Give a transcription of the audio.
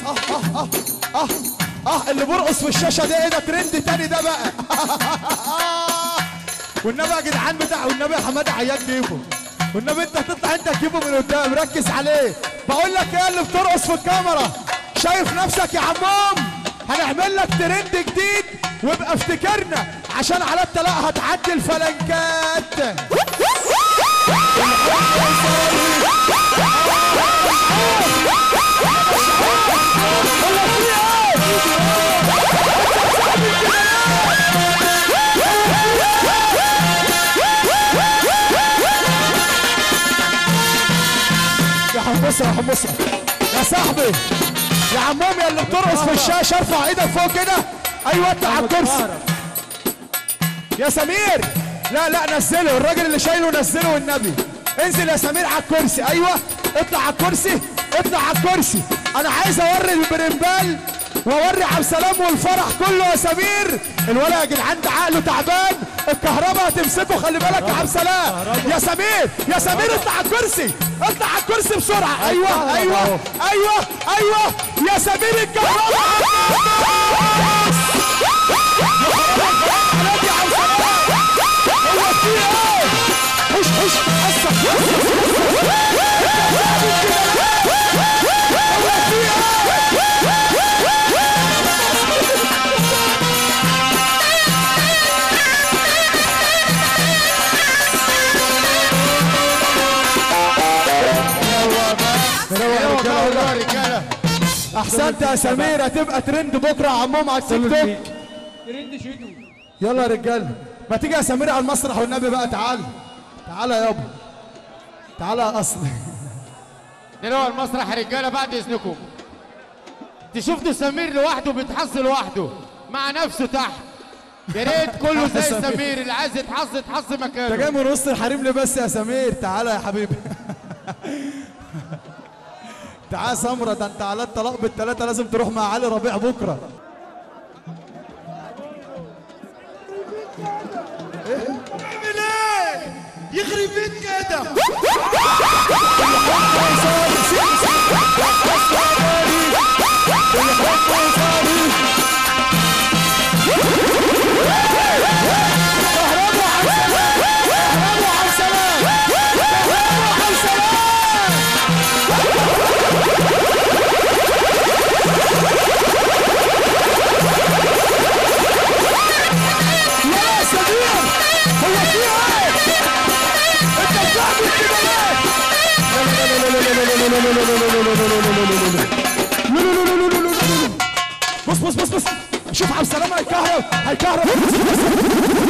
اه اه اه اه اللي برقص في الشاشه ده ايه ده ترند تاني ده بقى والنبي يا جدعان بتاع والنبي يا حماده عياد جيبه والنبي انت هتطلع انت تجيبه من قدام ركز عليه بقول لك ايه اللي بترقص في الكاميرا شايف نفسك يا عمام هنعمل لك ترند جديد وابقى افتكرنا عشان على الطلاق هتعدي الفلنكات يا حمصة يا حمصة يا صاحبي يا عموم يا اللي بترقص في الشاشة ارفع ايدك فوق كده ايوه اطلع على الكرسي يا سمير لا لا نزله الراجل اللي شايله نزله والنبي انزل يا سمير على الكرسي ايوه اطلع على الكرسي اطلع على الكرسي انا عايز اوري البرمبال واوري عبد السلام والفرح كله يا سمير الولد يا جدعان ده عقله تعبان الكهرباء هتمسكه خلي بالك يا عبد السلام يا سمير يا سمير اطلع على الكرسي اطلع على الكرسي بسرعه ايوه ايوه ايوه ايوه يا سمير الكهرباء يا عبد السلام هو في ايه خش خش حصل رجاله احسنت يا سمير هتبقى ترند بكره يا عموم على التيك توك ترند شتو يلا يا رجاله ما تيجي يا سمير على المسرح والنبي بقى تعال تعال يابا تعال يا اصلي دلوقتي المسرح يا رجاله بعد اذنكم انت شفتوا سمير لوحده بيتحص لوحده مع نفسه تحت يا ريت كله زي سمير. سمير اللي عايز يتحص يتحص انت مكانه جاي من وسط الحريم ليه بس يا سمير تعال يا حبيبي تعال سمرة ده انت على الطلاق بالثلاثة لازم تروح مع علي ربيع بكرة يخرب بيت كده يا سمير هو في ايه؟ انت بتعمل كده ليه؟ بص بص بص بص شوف عبد السلام هيكهرب هيكهرب